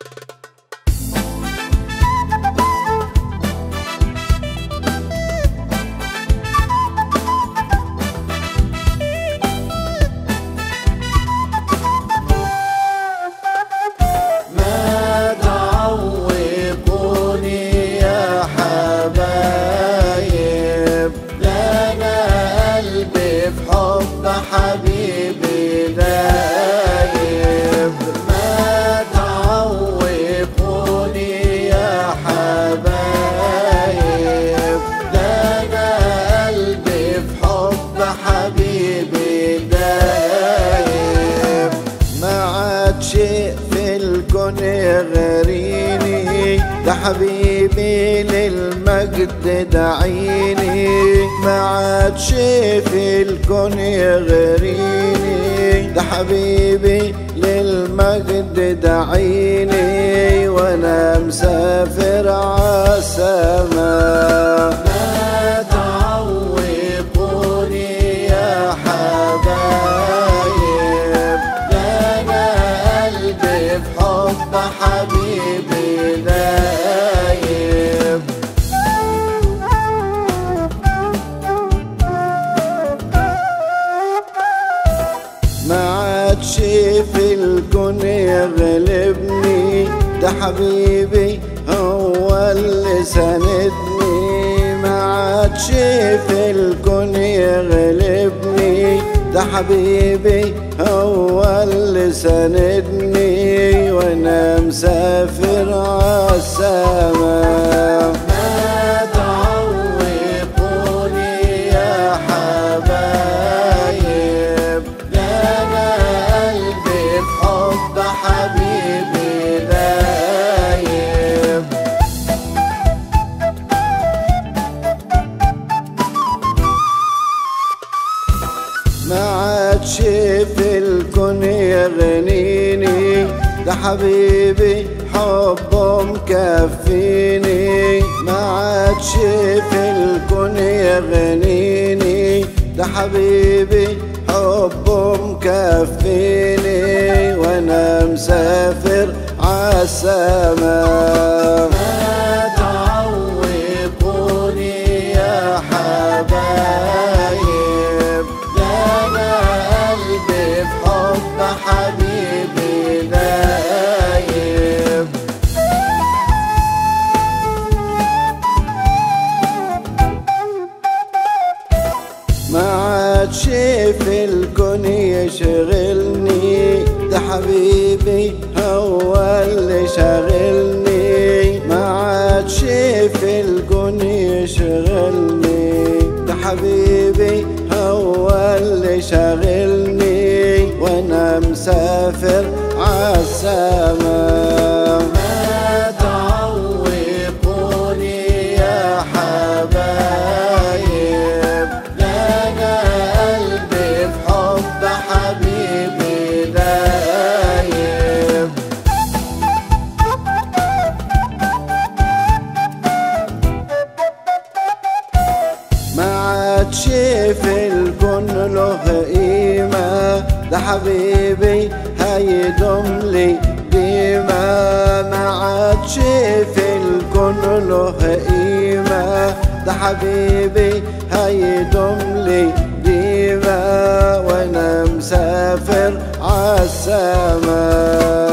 ما تعوقوني يا حبايب لا انا قلبي في حب حبيبي دايب ما تعوقوني يا حبايب لا انا قلبي في حب حبيبي دايب ما عاد شيء في الكون يغريني ده حبيبي للمجد دعيني ما عاد شيء في الكون يغريني ده حبيبي للمجد دعيني وانا مسافر عالسما ما تعوقوني يا حبايب لا انا قلبي في حب حبيبي دايب ما عادش في الكون يغلبني ده حبيبي هو اللي ساندني ما عادش في الكون يغلبني ده حبيبي هو اللي ساندني وانا مسافر عالسما ما تعوقوني يا حبايب لا انا قلبي في حب حبيبي دايب ما عادش في الكون يغنيني ده حبيبي حبه مكفيني ما عادش في الكون يغنيني ده حبيبي حبه مكفيني وانا مسافر عالسما ما تعوقوني يا حبايب لا انا قلبي في حب حبيبي دايب ما عادش في الكون يشغلني ده حبيبي هو اللي شاغلني ما عادش في الكون يشغلني ده حبيبي هو اللي شاغلني وانا مسافر عالسما ما تعوقوني يا حبايب لا انا قلبي في حب حبيبي دايب ما عادش في الكون له قيمة ده حبيبي هيدوم لي ديما ما عادش في الكون له قيمة ده حبيبي هيدوم لي ديما وانا مسافر عالسما